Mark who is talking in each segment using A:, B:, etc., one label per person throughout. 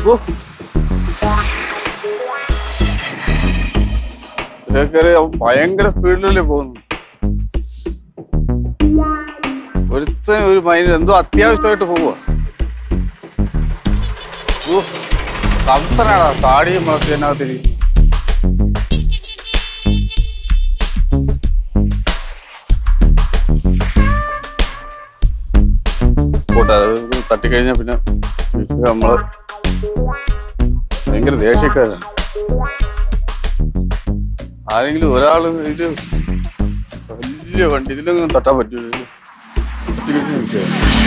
A: ഓ. ഇതിലേക്കേറി അവൻ ഭയങ്കര സ്പീഡിലല്ലേ പോകുന്നു ഒരുത്തൻ ഒരു മൈൻഡ് എന്തോ അത്യാവശ്യമായിട്ട് പോവുക കംസനാടാ താടിയും മുളച്ച് അതിനകത്തിരിക്കുന്നു പോട്ടെ അത് തട്ടിക്കഴിഞ്ഞാൽ പിന്നെ വിഷയം നമ്മള് ഭയങ്കര ദേഷ്യക്കാരാണ് ആരെങ്കിലും ഒരാള് ഇത് വലിയ വണ്ടി ഇതിലൊന്നും തട്ടാൻ പറ്റൂല തട്ടിക്കഴിഞ്ഞ് നിൽക്കുക.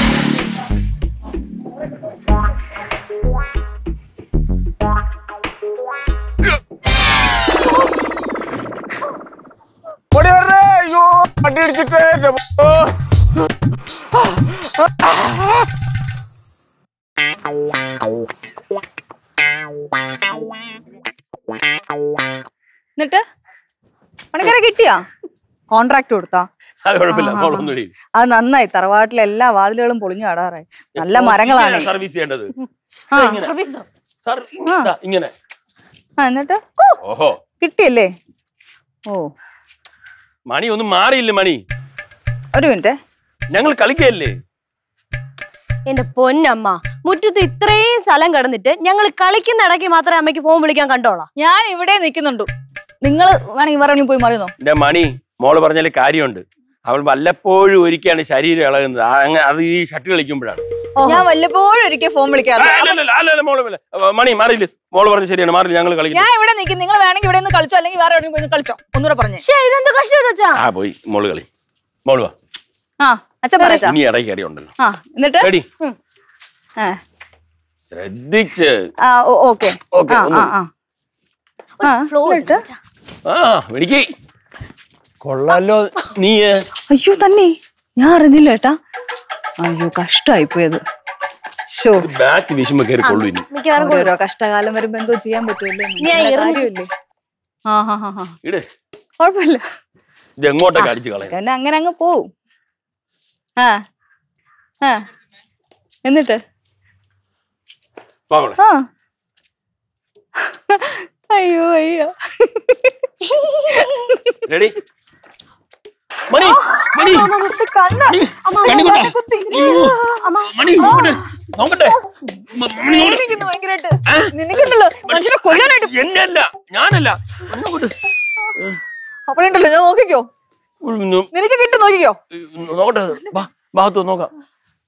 A: ഓടി വരണേ. അയ്യോ വണ്ടി ഇടിച്ചിട്ടേ എന്റെ മോ.
B: എന്നിട്ട് പണിക്കാരെ കിട്ടിയാ കോൺട്രാക്ട് കൊടുത്താ
C: അത് കുഴപ്പമില്ല
B: ആഹാ.
C: മോളൊന്നും ഇടി.
B: അത് നന്നായി തറവാട്ടിലെ എല്ലാ വാതിലുകളും പൊളിഞ്ഞു കടാറായി നല്ല മരങ്ങളാണ്
C: ഇങ്ങനെയാ സർവീസ് ചെയ്യേണ്ടത്
B: ആ
C: ഇങ്ങനെ. സാർ, ഇതാ, ഇങ്ങനെ
B: ആ, എന്നിട്ട്
C: ഓഹോ
B: കിട്ടിയല്ലേ ഓ
C: മണി ഒന്നും മാറിയില്ല മണി
B: ഒരു മിനിറ്റ്
C: ഞങ്ങൾ കളിക്കല്ലേ
D: എന്റെ പൊന്നമ്മ മുറ്റത്ത് ഇത്രയും സ്ഥലം കിടന്നിട്ട് ഞങ്ങൾ കളിക്കുന്ന ഇടയ്ക്ക് മാത്രമേ അമ്മയ്ക്ക് ഫോൺ വിളിക്കാൻ കണ്ടോളാം
B: ഞാൻ ഇവിടെ നിൽക്കുന്നുണ്ട് നിങ്ങൾ വേണമെങ്കിൽ വേറെ എവിടെയെങ്കിലും പോയി മറിയുന്നോ
C: എന്റെ മണി മോള് പറഞ്ഞാല് കാര്യമുണ്ട് അവൾ വല്ലപ്പോഴും ഒരിക്കലാണ് ശരീരം ഇളകുന്നത് ആ, അങ്ങ- അത് ഈ ഷട്ടിൽ കളിക്കുമ്പോഴാണ്
B: ഞാൻ വല്ലപ്പോഴും ഒരിക്കൽ ഫോൺ
C: ആ,
B: വിളിക്കാറുണ്ട്
C: അല്ല, അല്ല, അല്ല, അല്ല, മോള് ഇല്ല. അപ്പൊ മണി മാറിയില്ല മോള് പറഞ്ഞ ശരിയാണ് മാറില്ല ഞങ്ങൾ കളിക്കും
B: ഞാൻ ഇവിടെ നിൽക്കും നിങ്ങൾ വേണമെങ്കിൽ ഇവിടെ നിന്ന് കളിച്ചോ അല്ലെങ്കിൽ വേറെ എവിടെയെങ്കിലും പോയി നിന്ന് കളിച്ചോ ഒന്നുകൂടെ പറഞ്ഞേ
D: പക്ഷേ ഇതെന്ത് കഷ്ടം വെച്ചാ
C: ആ പോയി മോള് കളി മോള് വാ
B: ആ അച്ഛൻ പറയാ
C: ഇനി ഇടയ്ക്ക് കയറി ഉണ്ടല്ലോ
B: ആ എന്നിട്ട്
C: റെഡി
B: ആ
C: ശ്രദ്ധിച്ച്
B: ആ ഓക്കെ
C: ഓക്കേ,
B: ആ
C: ഒന്ന്.
B: ആ ആ ആ
D: ഫ്ലോ
B: എന്നിട്ട്
C: ആ വെടിക്ക് കൊള്ളാലോ നീ
B: അയ്യോ തന്നെ ഞാൻ അറിഞ്ഞില്ല ഏട്ടാ അയ്യോ കഷ്ടമായി പോയത് ഷോ
C: ബാക്ക് വീശുമ്പോ കയറി കൊള്ളു ഇനി
D: മിക്കവാറും
B: ഓരോ കഷ്ടകാലം വരുമ്പോ എന്തോ ചെയ്യാൻ പറ്റുമല്ലോ
D: ഞാൻ
B: മനുഷ്യന്റെ
D: എറിഞ്ഞ്
B: കാര്യമല്ലേ? ആ ഹാ ഹാ ഹാ
C: ഇട്
B: കുഴപ്പമില്ല
C: ഇത് എങ്ങോട്ടൊക്കെ അടിച്ചു കളയാം
B: പിന്നെ അങ്ങനെ അങ്ങ് പോവും ആ ആ എന്നിട്ട്
C: വാ മോളെ
B: ആ അയ്യോ അയ്യോ
C: റെഡി മണി മണി മണി, കണ്ണി കൊണ്ടാ? അയ്യോ, മണി നോക്കട്ടെ നോക്കട്ടെ മ- മണി നോക്കട്ടെ.
B: എനിക്കിന്ന് ഭയങ്കരായിട്ട് നിനക്കുണ്ടല്ലോ മനുഷ്യനെ കൊല്ലാനായിട്ട്
C: എന്നെ അല്ല ഞാനല്ല മണി നോക്കട്ടെ.
B: അപ്പോഴുണ്ടല്ലോ ഞാൻ നോക്കിക്കോ
C: ഉം, ഉം,
B: നിനക്ക് കിട്ടും നോക്കിക്കോ
C: ഉം, നോക്കട്ടെ വാ ഭാഗത്ത് വന്ന് നോക്കാം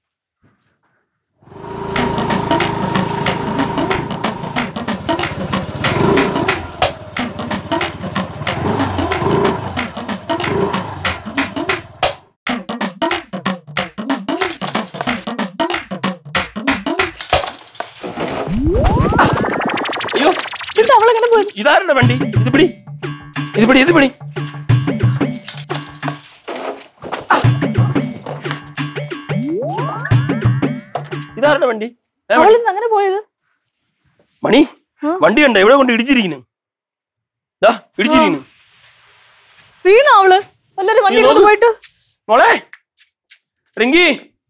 C: അയ്യോ
B: എന്നിട്ട് അവളെങ്ങനെ പോയി
C: ഇതാരുടെ വണ്ടി ഇത് പിടി ഇത് പിടി ഇത് പിടി ഇതാരുടെ വണ്ടി ഏ, വണ്ടി.
B: അവളിന്ന് അങ്ങനെ പോയത്
C: മണി വണ്ടി കണ്ട എവിടെ കൊണ്ട് ഇടിച്ചിരിക്കുന്നു ദാ ഇടിച്ചിരിക്കുന്നു
B: വീണോ അവള് എല്ലാരും വണ്ടി
C: നീ
B: കൊണ്ട്
C: നോക്ക്.
B: പോയിട്ട്
C: മോളെ റിങ്കി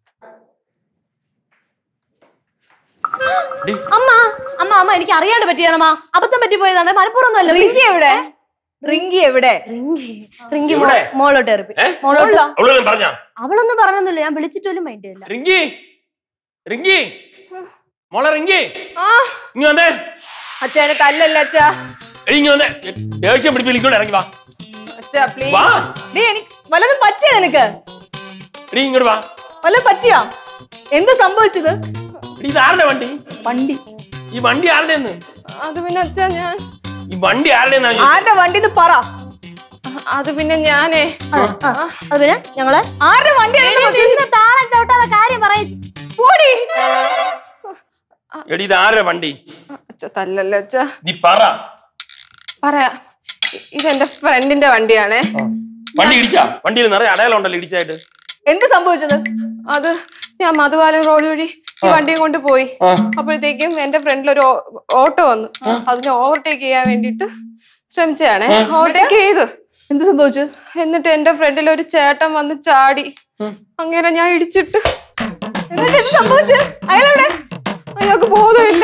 C: ഡി,
D: അമ്മ അമ്മ അമ്മ എനിക്ക് അറിയാണ്ട് പറ്റിയാണമ്മ അബദ്ധം പറ്റി പോയതാണ് മലപ്പുറം
B: റിങ്കി എവിടെ റിങ്കി എവിടെ
D: റിങ്കി റിങ്കി
C: എവിടെ?
D: മോ- മോളോട്ട് എറിപ്പി
C: ഏ?
D: മോളോട്ട്
C: അവളെല്ലാം പറഞ്ഞാ
D: അവളൊന്നും പറഞ്ഞൊന്നുമില്ല ഞാൻ വിളിച്ചിട്ടൊന്നും മൈൻഡ് ചെയ്യില്ല
C: റിങ്കി റിങ്കി മോളെ റിങ്കി ഇങ്ങ വന്നേ
E: അച്ഛനെ തല്ലല്ല അച്ഛാ
C: എടി ഇങ്ങ വന്നേ ദേഷ്യം പിടിപ്പിൽ ഇങ്ങോട്ട് ഇറങ്ങി വാ
E: അച്ഛാ പ്ലീസ്
C: വാ
B: ഡേ എനിക്ക് വല്ലതും പറ്റിയ നിനക്ക്
C: എടി ഇങ്ങോട്ട് വാ
B: വല്ലതും പറ്റിയാ എന്ത് സംഭവിച്ചത്
C: എടി ഇത് ആരുടെ വണ്ടി
B: വണ്ടി
C: ഈ വണ്ടി ആരുടെ
E: അത് പിന്നെ അച്ഛാ ഞാൻ
C: ഈ വണ്ടി ആരുടെ
B: ആരുടെ വണ്ടി ഇത് പറ
E: അത് പിന്നെ ഞാനേ
D: അത് പിന്നെ ഞങ്ങള്
B: ആരുടെ വണ്ടി
D: ഇന്ന് താളം ചവിട്ടാതെ കാര്യം പറയും
E: പോടി
C: എടി ഇത് ആരുടെ വണ്ടി
E: അച്ഛ തല്ലല്ല അച്ഛാ
C: നീ പറ
E: പറയാ ഇ- ഇതെന്റെ ഫ്രണ്ടിന്റെ വണ്ടിയാണേ
C: വണ്ടി ഇടിച്ചാ വണ്ടിയിൽ നിറയെ അടയാളം ഉണ്ടല്ലോ ഇടിച്ചായിട്ട്
B: എന്ത് സംഭവിച്ചത്
E: അത് ഞാൻ മധുപാലം റോഡ് വഴി ഈ വണ്ടിയും കൊണ്ട് പോയി
C: ആ.
E: അപ്പോഴത്തേക്കും എന്റെ ഫ്രണ്ടിൽ ഒരു ഓ- ഓട്ടോ വന്നു അതിനെ ഓവർടേക്ക് ചെയ്യാൻ വേണ്ടിട്ട് ശ്രമിച്ചതാണേ ഓവർടേക്ക് ചെയ്തു
B: എന്ത് സംഭവിച്ചു
E: എന്നിട്ട് എന്റെ ഫ്രണ്ടിൽ ഒരു ചേട്ടൻ വന്ന് ചാടി അങ്ങനെ ഞാൻ ഇടിച്ചിട്ട്
B: എന്നിട്ട് എന്ത് സംഭവിച്ചു അയാളെവിടെ
E: അയാൾക്ക് ബോധമില്ല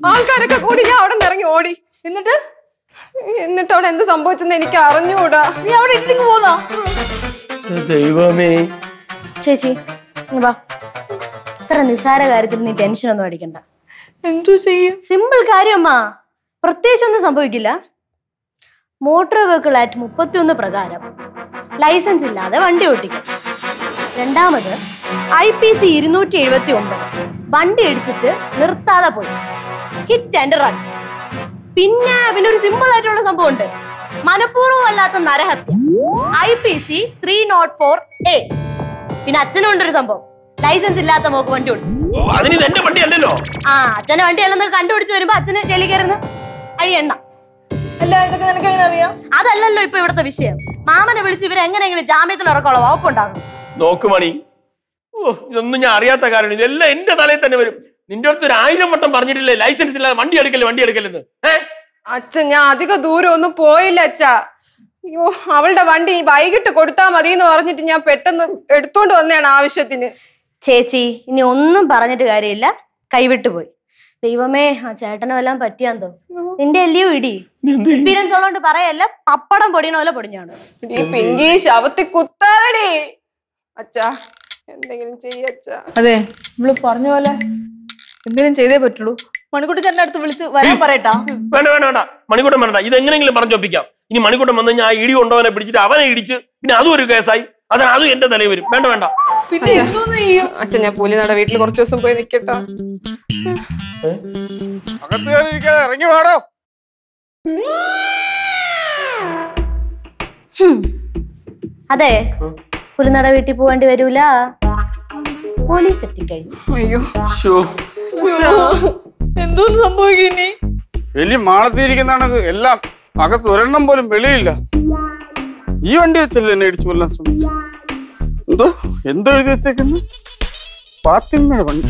E: ആൾക്കാരൊക്കെ കൂടി ഞാൻ അവിടെ നിന്ന് ഇറങ്ങി ഓടി
B: എന്നിട്ട്
E: എന്നിട്ട് അവിടെ എന്ത് സംഭവിച്ചെന്ന് എനിക്ക് അറിഞ്ഞുകൂടാ
B: നീ അവിടെ ഇട്ടിട്ട് പോന്നോ
C: ദൈവമേ
D: ചേച്ചി ഇങ്ങ് വാ ഇത്ര നിസ്സാര കാര്യത്തിൽ നീ ടെൻഷൻ ഒന്നും അടിക്കണ്ട
B: എന്തോ ചെയ്യും
D: സിമ്പിൾ കാര്യമ്മ പ്രത്യേകിച്ചൊന്നും സംഭവിക്കില്ല മോട്ടോർ വെഹിക്കിൾ ആക്ട് മുപ്പത്തിയൊന്ന് പ്രകാരം ലൈസൻസ് ഇല്ലാതെ വണ്ടി ഓട്ടിക്കും രണ്ടാമത് ഐ പി സി ഇരുന്നൂറ്റി എഴുപത്തി ഒമ്പത് വണ്ടി ഇടിച്ചിട്ട് നിർത്താതെ പോയി ഹിറ്റ് ആൻഡ് റൺ പിന്നെ പിന്നെ ഒരു സിമ്പിൾ ആയിട്ടുള്ള സംഭവം ഉണ്ട് മനഃപൂർവ്വം അല്ലാത്ത നരഹത്യ I P C three not four A പിന്നെ അച്ഛനും ഉണ്ടൊരു സംഭവം ലൈസൻസ് ഇല്ലാത്ത മോക്ക് വണ്ടി ഓടിക്കും
C: ഓ, അതിന് ഇത് എന്റെ വണ്ടി അല്ലല്ലോ
D: ആ അച്ഛന്റെ വണ്ടി അല്ലെന്ന് കണ്ടുപിടിച്ച് വരുമ്പോ അച്ഛന് ജയിലിൽ കയറുന്നു അഴിയണ്ണ
B: അല്ല ഇതൊക്കെ നിനക്ക് എങ്ങനെ അറിയാം
D: അതല്ലല്ലോ ഇപ്പൊ ഇവിടുത്തെ വിഷയം മാമനെ വിളിച്ച് ഇവരെ എങ്ങനെയെങ്കിലും ജാമ്യത്തിൽ ഇറക്കാനുള്ള വകുപ്പുണ്ടാകും
C: നോക്ക് മണി ഓ ഇതൊന്നും ഞാൻ അറിയാത്ത കാരണം ഇതെല്ലാം എന്റെ തലയിൽ തന്നെ വരും നിന്റെ അടുത്ത് ഒരു ആയിരം വട്ടം പറഞ്ഞിട്ടില്ലേ ലൈസൻസ് ഇല്ലാതെ വണ്ടി എടുക്കല്ലേ വണ്ടി എടുക്കല്ലെന്ന് ഏ
E: അച്ഛൻ ഞാൻ അധിക ദൂരം ഒന്നും പോയില്ല അച്ഛാ അയ്യോ അവളുടെ വണ്ടി വൈകിട്ട് കൊടുത്താൽ മതി എന്ന് പറഞ്ഞിട്ട് ഞാൻ പെട്ടെന്ന് എടുത്തോണ്ട് വന്നതാണ് ആവശ്യത്തിന്
D: ചേച്ചി ഇനി ഒന്നും പറഞ്ഞിട്ട് കാര്യമില്ല കൈവിട്ടു പോയി ദൈവമേ ആ ചേട്ടനും എല്ലാം പറ്റിയാന്തോ നിന്റെ അല്ലയോ ഇടി എക്സ്പീരിയൻസ് ഉള്ളതുകൊണ്ട് പറയല്ല പപ്പടം പൊടിയണ പോലെ പൊടിഞ്ഞാണ്
E: ഈ പിങ്കി ശവത്തിൽ കുത്താതടി അച്ഛാ എന്തെങ്കിലും ചെയ്യച്ചാ
B: അതെ നമ്മള് പറഞ്ഞ പോലെ എന്തെങ്കിലും ചെയ്തേ പറ്റുള്ളൂ മണിക്കുട്ടി ചേട്ടൻ്റെ അടുത്ത് വിളിച്ച് വരാൻ പറയട്ടാ
C: വേണ്ട വേണ്ട വേണ്ട മണിക്കൂട്ടം വേണ്ട ഇത് എങ്ങനെയെങ്കിലും പറഞ്ഞൊപ്പിക്കാം ഇനി മണിക്കൂട്ടം വന്ന് ഞാൻ ഇടി കൊണ്ടവനെ പിടിച്ചിട്ട് അവനെ ഇടിച്ച് പിന്നെ അതും ഒരു കേസായി അതാണ് അതും എന്റെ തലയിൽ വരും വേണ്ട വേണ്ട
B: പിന്നെ എന്തോന്ന് ചെയ്യും
E: അച്ഛൻ ഞാൻ പുലിനട വീട്ടിൽ കുറച്ച് ദിവസം പോയി നിക്കട്ടോ
A: അകത്ത് കയറിയിരിക്കാതെ ഇറങ്ങി വേടോ
D: അതെ പുലിനട വീട്ടിൽ പോവേണ്ടി വരൂല പോലീസ് എത്തിക്കഴിഞ്ഞു
E: അയ്യോ
C: ശ്ശോ.
B: എന്തോന്ന് സംഭവിക്കും ഇനി
A: വലിയ മാളത്തിയിരിക്കുന്നതാണ് എല്ലാം അകത്ത് ഒരെണ്ണം പോലും വെളിയില്ല ഈ വണ്ടി വെച്ചല്ലേ എന്നെ ഇടിച്ചു കൊല്ലാൻ ശ്രമിച്ചു എന്തോ എന്തോ എഴുതി വെച്ചേക്കുന്നു പാത്തിമ്മയുടെ വണ്ടി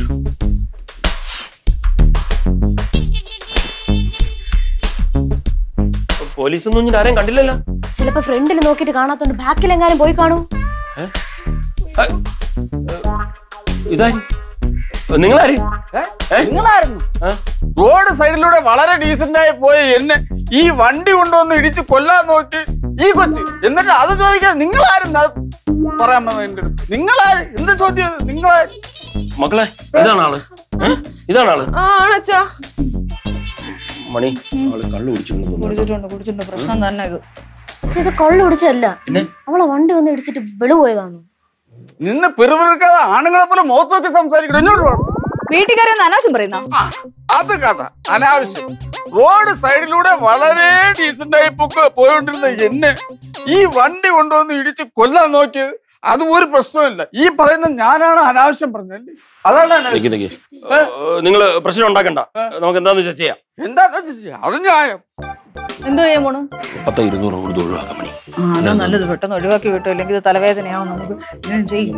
C: പോലീസൊന്നും ഇനി ആരെയും കണ്ടില്ലല്ലോ
D: ചിലപ്പോ ഫ്രണ്ടിൽ നോക്കിയിട്ട് കാണാത്തോണ്ട് ബാക്കിൽ എങ്ങാനും പോയി കാണൂ
C: ഏ? ഏ? ഇതാര് നിങ്ങളാര് ഏ?
A: നിങ്ങളായിരുന്നു
C: ഏ?
A: റോഡ് സൈഡിലൂടെ വളരെ ഡീസന്റ് ആയി പോയി എന്നെ ഈ വണ്ടി കൊണ്ടുവന്ന് ഇടിച്ച് കൊല്ലാൻ നോക്കി ഈ കൊച്ച് എന്നിട്ട് അത് ചോദിക്കാൻ നിങ്ങളായിരുന്നു അത് പറയാൻ വന്നത് എന്റെ അടുത്ത് നിങ്ങളാര് എന്ത് ചോദ്യം ഇത്? നിങ്ങളാര്
C: മക്കളെ ഇതാണ് ആള് ഏ? ഇതാണ് ആള്
E: ആ ആണച്ചാ
C: മണി ആള് കള്ളു കുടിച്ചു
B: കുടിച്ചിട്ടുണ്ട് കുടിച്ചിട്ടുണ്ട് പ്രശ്നം തന്നെ ഇത്
D: പക്ഷെ ഇത് കൊള്ള പിടിച്ചല്ല
C: പിന്നെ
D: അവളെ വണ്ടി വന്ന് ഇടിച്ചിട്ട് വെളുപോയതാണ്
A: നിന്ന് പിറുപിറുക്കാതെ ആണുങ്ങളെ പോലെ മുഖത്ത് നോക്കി സംസാരിക്കണം എന്നോട് വേണം
B: വീട്ടിൽ കയറി ഒന്ന് അനാവശ്യം പറയുന്ന
A: ആ, അത് കഥ അനാവശ്യം റോഡ് സൈഡിലൂടെ വളരെ ഡീസന്റ് ആയി പൊക്ക് പോയോണ്ടിരുന്ന എന്നെ ഈ വണ്ടി കൊണ്ടുവന്ന് ഇടിച്ച് കൊല്ലാൻ നോക്കിയത് അത് ഒരു പ്രശ്നമില്ല ഈ പറയുന്ന ഞാനാണ് അനാവശ്യം പറഞ്ഞല്ലേ അതാണ്
C: നിക്ക്
A: അനാവശ്യം
C: നിക്ക് നിങ്ങൾ പ്രശ്നം ഉണ്ടാക്കണ്ട നമുക്ക് എന്താന്ന് വെച്ചാൽ ചെയ്യാം
A: എന്താ അത് ന്യായം
B: എന്തോ ചെയ്യാൻ പോണു
C: പത്തോ ഇരുന്നൂറ് കൊടുത്ത് ഒഴിവാക്കാം മണി
B: ആ അതാ നല്ലത് പെട്ടെന്ന് ഒഴിവാക്കി വിട്ടു അല്ലെങ്കിൽ ഇത് തലവേദനയാവും നമുക്ക് ഇങ്ങനെ ചെയ്യും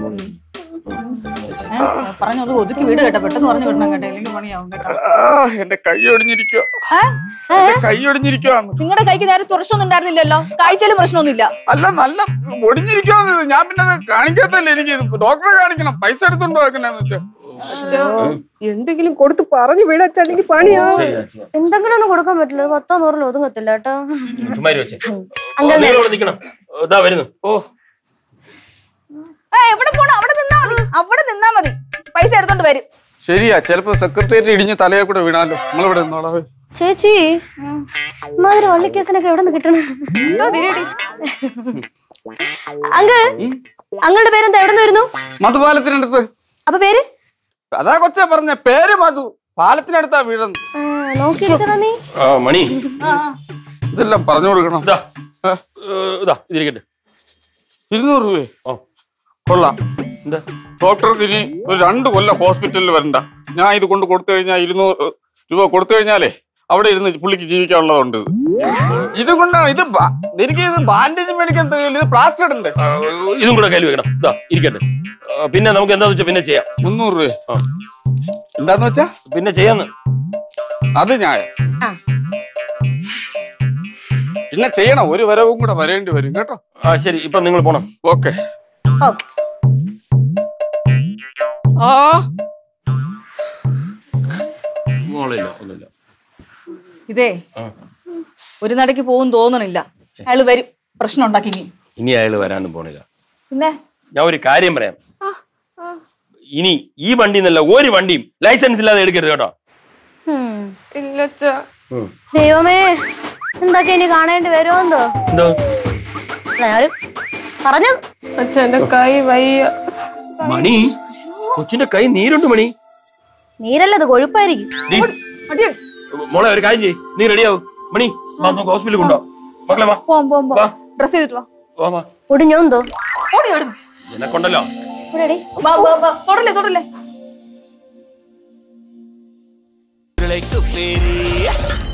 B: പറഞ്ഞത് ഒതുക്കി വീട് കേട്ടോ പെട്ടെന്ന് പറഞ്ഞു വിടണം കേട്ടോ അല്ലെങ്കിൽ പണിയാവും കേട്ടോ
A: ആ, എന്റെ കൈ ഒടിഞ്ഞിരിക്കുക എന്റെ കൈ ഒടിഞ്ഞിരിക്കുവാന്ന്
B: നിങ്ങളുടെ കൈക്ക് നേരെ പ്രശ്നമൊന്നും ഉണ്ടായിരുന്നില്ലല്ലോ കാഴ്ചയിലും പ്രശ്നമൊന്നുമില്ല
A: അല്ല നല്ല ഒടിഞ്ഞിരിക്കുവാന്ന് ഞാൻ പിന്നെ അത് കാണിക്കാത്തല്ലേ എനിക്ക് ഇത് ഡോക്ടറെ കാണിക്കണം പൈസ എടുത്തുണ്ടോ വെക്കണെന്ന് വെച്ചാ
E: അച്ഛാ എന്തെങ്കിലും കൊടുത്ത് പറഞ്ഞു വിടച്ചാ അല്ലെങ്കിൽ പണിയാ
D: എന്തെങ്കിലും ഒന്ന് കൊടുക്കാൻ പറ്റില്ല ഇത് പത്തോ നൂറിലോ ഒതുങ്ങത്തില്ല കേട്ടോ
C: ചുമ്മാരി വെച്ചേ
D: അങ്കിൾ
C: നിങ്ങൾ ഇവിടെ നിൽക്കണം ഇതാ വരുന്നു
A: ഓ
B: ആ എവിടെ പോണം അവിടെ നിന്നാ മതി അവിടെ നിന്നാ മതി പൈസ എടുത്തോണ്ട് വരും
A: ശരിയാ ചിലപ്പോ സെക്രട്ടേറിയറ്റ് ഇടിഞ്ഞ് തലയെ കൂടെ വീണാലോ നമ്മളിവിടെ നിന്നോളാവേ
D: ചേച്ചി ഇമാതിരി വള്ളിക്കേസിനൊക്കെ എവിടെ നിന്ന് കിട്ടണം അങ്കിൾ അങ്ങളുടെ പേരെന്താ എവിടെ നിന്ന് വരുന്നു
A: മധുപാലത്തിനടുത്ത്
D: അപ്പൊ പേര്
A: അതാ കൊച്ചെ പറഞ്ഞ പേര് മധു പാലത്തിനടുത്താ വീടെന്ന്
D: ആ, നോക്കിയിരിക്കണോ നീ
C: ആ മണി
A: ഇതെല്ലാം പറഞ്ഞു കൊടുക്കണം
C: ഇതാ
A: ഏ,
C: ഏ, ഇതാ ഇതിരിക്കട്ടെ
A: ഇരുന്നൂറ് രൂപയെ
C: ഓ
A: കൊള്ളാം
C: എന്താ
A: ഡോക്ടർക്ക് ഇനി ഒരു രണ്ട് കൊല്ലം ഹോസ്പിറ്റലിൽ വരണ്ട ഞാൻ ഇത് കൊണ്ട് കൊടുത്തു കഴിഞ്ഞാൽ ഇരുന്നൂറ് രൂപ കൊടുത്തു കഴിഞ്ഞാലേ അവിടെ ഇരുന്ന് പുള്ളിക്ക് ജീവിക്കാനുള്ളതുണ്ട് ഇത് ഇത് കൊണ്ടാണ് ഇത് ബ- എനിക്ക് ഇത് ബാൻഡേജ് മേടിക്കാൻ തികയില്ല ഇത് പ്ലാസ്റ്റർ ഇടണ്ടേ
C: ആ, ഇതും കൂടെ കയ്യിൽ വെക്കണം ഇതാ ഇരിക്കട്ടെ ആ, പിന്നെ നമുക്ക് എന്താന്ന് വെച്ചാൽ പിന്നെ ചെയ്യാം
A: മുന്നൂറ് രൂപ
C: ആ.
A: എന്താന്ന് വെച്ചാ
C: പിന്നെ ചെയ്യാന്ന്
A: അത് ഞാൻ
D: ആ.
A: പിന്നെ ചെയ്യണം ഒരു വരവും കൂടെ വരേണ്ടി വരും കേട്ടോ
C: ആ ശരി ഇപ്പൊ നിങ്ങൾ പോണം
A: ഓക്കെ
D: ഓക്കെ
A: ആ
C: മോളില്ല ഒന്നുമില്ല
B: ഇതേ ഒരു നടക്ക് പോകും തോന്നണില്ല അയാൾ വരും പ്രശ്നം ഉണ്ടാക്കി ഇനി
C: ഇനി അയാൾ വരാനും പോണില്ല
B: പിന്നെ
C: ഞാൻ ഒരു കാര്യം പറയാം ഇനി ഈ വണ്ടി എന്നല്ല ഒരു വണ്ടിയും ലൈസൻസ് ഇല്ലാതെ എടുക്കരുത് കേട്ടോ
D: ഉം.
E: ഇല്ല അച്ഛാ
D: ദൈവമേ എന്തൊക്കെ ഇനി കാണേണ്ടി വരുമെന്തോ
C: എന്തോ
D: ഞാനും പറഞ്ഞു
E: അച്ഛ എന്റെ കൈ വയ്യ
C: മണി കൊച്ചിന്റെ കൈ നീരുണ്ട് മണി
D: നീരല്ലത് കൊഴുപ്പായിരിക്കും
C: നീ മോളെ ഒരു കാര്യം ചെയ്യ് നീ റെഡിയാവും മണി വാ നമുക്ക് ഹോസ്പിറ്റലിൽ കൊണ്ടോ മക്കളെ വാ
B: പോവാം പോവാം
C: വാ
B: ഡ്രസ് ചെയ്തിട്ട് വാ
C: വാ വാ
D: ഒടിഞ്ഞോന്തോ
B: ഓടി അവിടുന്ന്.
C: എന്നെ കൊണ്ടല്ലോ
D: ഇവിടെ
B: വാ വാ വാ തൊടല്ലേ തൊടല്ലേ
F: உருளைக்கு பேரு